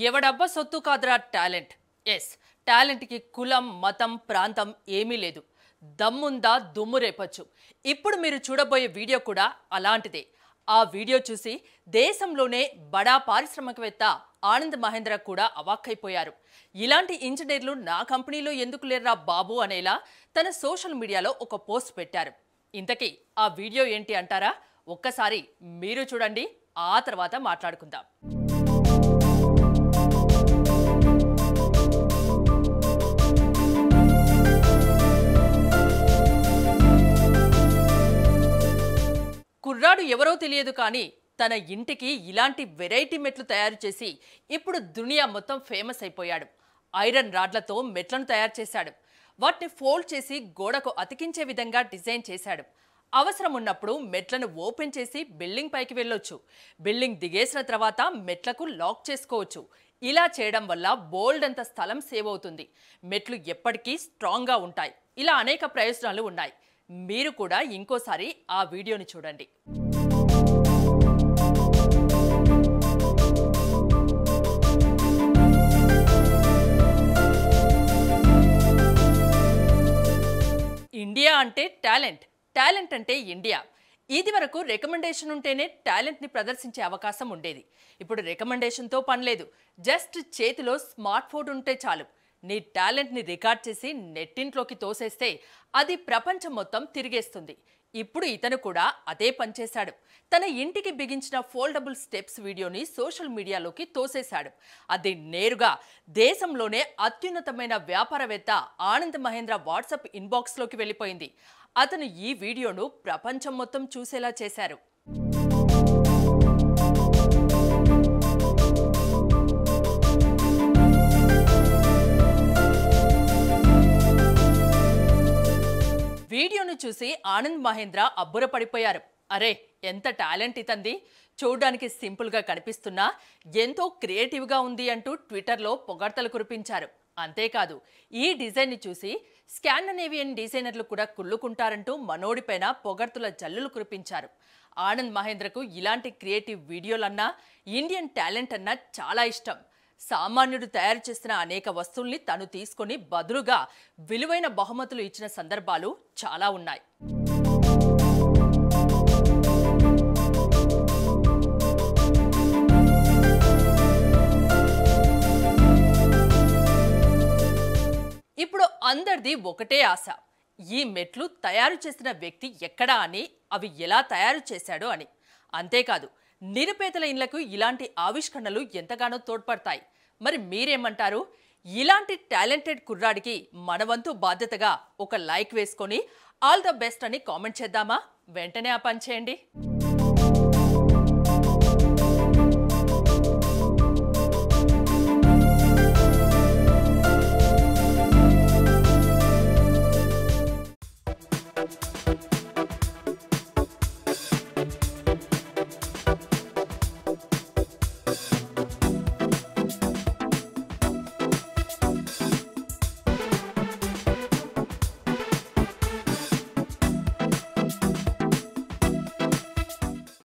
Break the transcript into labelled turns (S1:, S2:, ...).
S1: ఎవడబ్బ సొత్తు కాదురా talent yes టాలెంట్కి కులం మతం ప్రాంతం ఏమీ లేదు దమ్ముందా దుమ్ము రేపొచ్చు ఇప్పుడు మీరు చూడబోయే వీడియో కూడా అలాంటిదే ఆ వీడియో చూసి దేశంలోనే బడా పారిశ్రామికవేత్త ఆనంద్ మహేంద్ర కూడా అవాక్కైపోయారు ఇలాంటి ఇంజనీర్లు నా కంపెనీలో ఎందుకు లేర్రా బాబు అనేలా తన సోషల్ మీడియాలో ఒక పోస్ట్ పెట్టారు ఇంతకీ ఆ వీడియో ఏంటి అంటారా ఒక్కసారి మీరు చూడండి ఆ తర్వాత మాట్లాడుకుందాం కుర్రాడు ఎవరో తెలియదు కానీ తన ఇంటికి ఇలాంటి వెరైటీ మెట్లు తయారు చేసి ఇప్పుడు దునియా మొత్తం ఫేమస్ అయిపోయాడు ఐరన్ రాడ్లతో మెట్లను తయారు చేశాడు వాటిని ఫోల్డ్ చేసి గోడకు అతికించే విధంగా డిజైన్ చేశాడు అవసరం ఉన్నప్పుడు మెట్లను ఓపెన్ చేసి బిల్డింగ్ పైకి వెళ్ళొచ్చు బిల్డింగ్ దిగేసిన తర్వాత మెట్లకు లాక్ చేసుకోవచ్చు ఇలా చేయడం వల్ల బోల్డ్ అంత స్థలం సేవ్ అవుతుంది మెట్లు ఎప్పటికీ స్ట్రాంగ్గా ఉంటాయి ఇలా అనేక ప్రయోజనాలు ఉన్నాయి మీరు కూడా ఇంకోసారి ఆ వీడియోని చూడండి ఇండియా అంటే టాలెంట్ టాలెంట్ అంటే ఇండియా ఇది వరకు రికమెండేషన్ ఉంటేనే టాలెంట్ని ప్రదర్శించే అవకాశం ఉండేది ఇప్పుడు రికమెండేషన్తో పని లేదు జస్ట్ చేతిలో స్మార్ట్ ఫోన్ ఉంటే చాలు నీ టాలెంట్ని రికార్డ్ చేసి నెట్టింట్లోకి తోసేస్తే అది ప్రపంచం మొత్తం తిరిగేస్తుంది ఇప్పుడు ఇతను కూడా అదే పనిచేశాడు తన ఇంటికి బిగించిన ఫోల్డబుల్ స్టెప్స్ వీడియోని సోషల్ మీడియాలోకి తోసేశాడు అది నేరుగా దేశంలోనే అత్యున్నతమైన వ్యాపారవేత్త ఆనంద్ మహేంద్ర వాట్సాప్ ఇన్బాక్స్లోకి వెళ్ళిపోయింది అతను ఈ వీడియోను ప్రపంచం మొత్తం చూసేలా చేశారు వీడియోను చూసి ఆనంద్ మహేంద్ర అబ్బురపడిపోయారు అరే ఎంత టాలెంట్ ఇతంది చూడడానికి సింపుల్గా కనిపిస్తున్నా ఎంతో క్రియేటివ్గా ఉంది అంటూ ట్విట్టర్లో పొగడ్తలు కురిపించారు అంతేకాదు ఈ డిజైన్ని చూసి స్కాండనేవియన్ డిజైనర్లు కూడా కుళ్ళుకుంటారంటూ మనోడిపైన పొగడ్తుల జల్లులు కురిపించారు ఆనంద్ మహేంద్రకు ఇలాంటి క్రియేటివ్ వీడియోలన్నా ఇండియన్ టాలెంట్ అన్నా చాలా ఇష్టం సామాన్యుడు తయారు చేసిన అనేక వస్తువుల్ని తను తీసుకొని బదులుగా విలువైన బహుమతులు ఇచ్చిన సందర్భాలు చాలా ఉన్నాయి ఇప్పుడు అందరిది ఒకటే ఆశ ఈ మెట్లు తయారు చేసిన వ్యక్తి ఎక్కడా అని అవి ఎలా తయారు చేశాడో అని అంతేకాదు నిరుపేదల ఇళ్లకు ఇలాంటి ఆవిష్కరణలు ఎంతగానో తోడ్పడతాయి మరి మీరేమంటారు ఇలాంటి టాలెంటెడ్ కుర్రాడికి మనవంతు బాధ్యతగా ఒక లైక్ వేసుకొని ఆల్ ద బెస్ట్ అని కామెంట్ చేద్దామా వెంటనే ఆ పని చేయండి